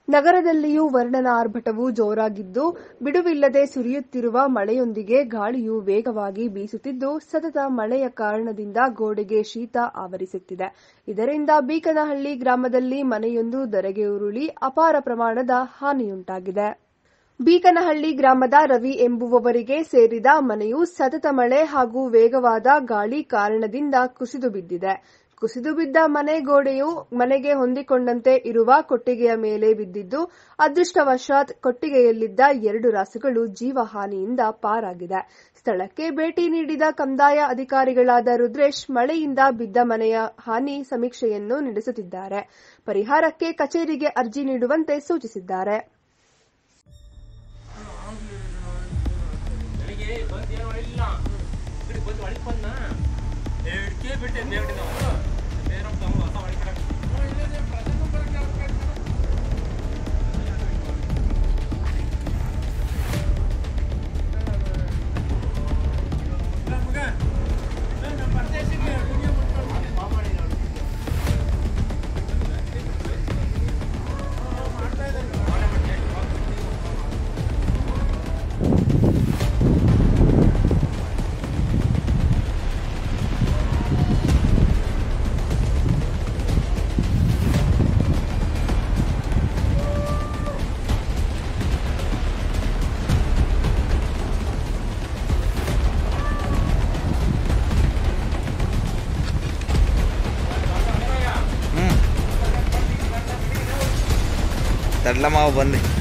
ನಗರದಲ್ಲಿಯೂ ವರ್ಣನ ಆರ್ಭಟವು ಜೋರಾಗಿದ್ದು ಬಿಡುವಿಲ್ಲದೆ ಸುರಿಯುತ್ತಿರುವ ಮಳೆಯೊಂದಿಗೆ ಗಾಳಿಯು ವೇಗವಾಗಿ ಬೀಸುತ್ತಿದ್ದು ಸತತ ಮಳೆಯ ಕಾರಣದಿಂದ ಗೋಡೆಗೆ ಶೀತ ಆವರಿಸುತ್ತಿದೆ ಇದರಿಂದ ಬೀಕನಹಳ್ಳಿ ಗ್ರಾಮದಲ್ಲಿ ಮನೆಯೊಂದು ಧರೆಗೆ ಉರುಳಿ ಅಪಾರ ಪ್ರಮಾಣದ ಹಾನಿಯುಂಟಾಗಿದೆ ಬೀಕನಹಳ್ಳಿ ಗ್ರಾಮದ ರವಿ ಎಂಬುವವರಿಗೆ ಸೇರಿದ ಮನೆಯು ಸತತ ಮಳೆ ಹಾಗೂ ವೇಗವಾದ ಗಾಳಿ ಕಾರಣದಿಂದ ಕುಸಿದು ಬಿದ್ದಿದೆ ಕುಸಿದು ಬಿದ್ದ ಮನೆ ಗೋಡೆಯು ಮನೆಗೆ ಹೊಂದಿಕೊಂಡಂತೆ ಇರುವ ಕೊಟ್ಟಿಗೆಯ ಮೇಲೆ ಬಿದ್ದಿದ್ದು ಅದೃಷ್ಟವಶಾತ್ ಕೊಟ್ಟಿಗೆಯಲ್ಲಿದ್ದ ಎರಡು ರಾಸುಗಳು ಜೀವಹಾನಿಯಿಂದ ಪಾರಾಗಿದೆ ಸ್ಥಳಕ್ಕೆ ಭೇಟಿ ನೀಡಿದ ಕಂದಾಯ ಅಧಿಕಾರಿಗಳಾದ ರುದ್ರೇಶ್ ಮಳೆಯಿಂದ ಬಿದ್ದ ಮನೆಯ ಹಾನಿ ಸಮೀಕ್ಷೆಯನ್ನು ನಡೆಸುತ್ತಿದ್ದಾರೆ ಪರಿಹಾರಕ್ಕೆ ಕಚೇರಿಗೆ ಅರ್ಜಿ ನೀಡುವಂತೆ ಸೂಚಿಸಿದ್ದಾರೆ ಬೆಳಿಗ್ಗೆ ಬಂದು ಏನು ಮಾಡಿಲ್ಲ ಇಕಡೆ ಬಂದು ಒಳಗೆ ಬಂದ ಎರಡ್ಕೆ ಬಿಟ್ಟೆ ಬೇಗಡೆ ನಾವು ಬೇರೆ ಹೊಸ ಒಳಗೆ ತಡ್ಲ ಮಾವು ಬಂದೆ